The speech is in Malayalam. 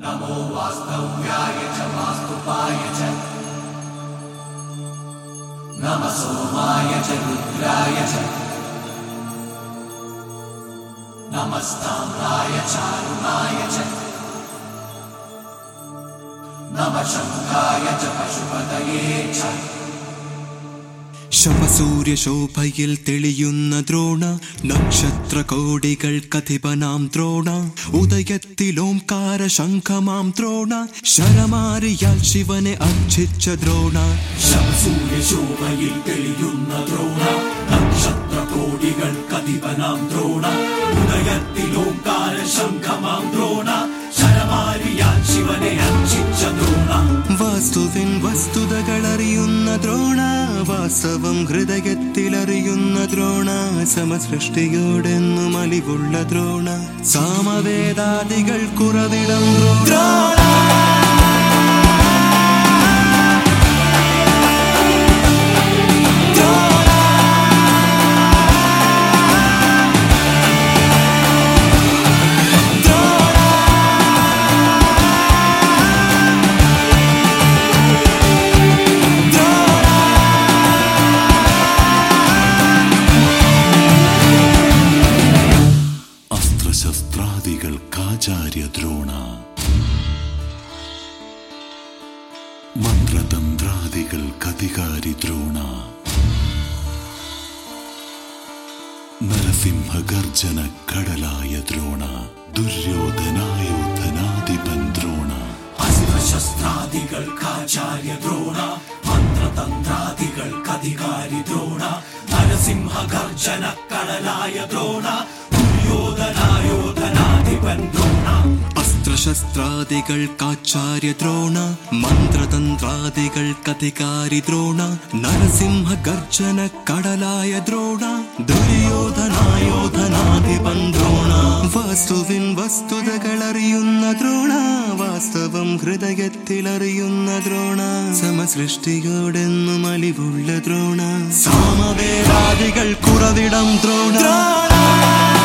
नमो वास्तव्याय च वास्तुपाय च नमः सोमाय च रुद्राय च नमस्ताम्राय चारुणाय च नमः शङ्खाय च पशुपतये च ശവസൂര്യശോഭയിൽ തെളിയുന്ന ദ്രോണ നക്ഷത്ര കോടികൾ കഥിപനാം ദ്രോണ ഉദയത്തിലോംകാര ശംഖമാം ദ്രോണ ശരമാരിയാൽ ശിവനെ അർച്ചിച്ച ദ്രോണ ശംസൂര്യശോഭയിൽ തെളിയുന്ന ദ്രോണ നക്ഷത്ര കോടികൾ കതിപനാം ദ്രോണ ഉദയത്തിലോംകാര ശംഖമാം ദ്രോണ ശരമാരിയാൽ ശിവനെ അർച്ചിച്ച ദ്രോണ വാസ്തുവിൻ വസ്തുതകൾ അറിയുന്ന ദ്രോണ വാസ്തവം ഹൃദയത്തിലറിയുന്ന ദ്രോണ സമസൃഷ്ടിയോടെന്നും അലിവുള്ള ദ്രോണ സാമവേദാദികൾ കുറവിടം ദ്രോണ അസ്ത്രശസ്ത്രാദികൾക്കാചാര്യ ദ്രോണ മന്ത്രതന്ത്രാദികൾക്കധികാരി ദ്രോണ നരസിംഹഗർജന കടലായ ദ്രോണ ദുര്യോധനായോധനാധിപൻ ദ്രോണ അസ്ത്രശസ്ത്രാദികൾക്കാചാര്യ ദ്രോണ മന്ത്രതന്ത്രാദികൾക്കധികാരി ദ്രോണ നരസിംഹ ഗർജന കടലായ ദ്രോണ ദുര്യോധനായോധനാധിപൻ ദ്രോണ അസ്ത്രശസ്ത്രാദികൾക്കാചാര്യ ദ്രോണ മന്ത്രതന്ത്രാദികൾക്കധികാരി ദ്രോണ നരസിംഹ ഗർജന കടലായ ദ്രോണ ദുര്യോധനായോധനാധിപൻ ദ്രോണ വാസ്തുവിൻ വസ്തുതകൾ അറിയുന്ന ദ്രോണ വാസ്തവം ഹൃദയത്തിലറിയുന്ന ദ്രോണ സമസൃഷ്ടിയോടെന്നും അലിവുള്ള ദ്രോണ സാമവേദാദികൾ കുറവിടം ദ്രോണ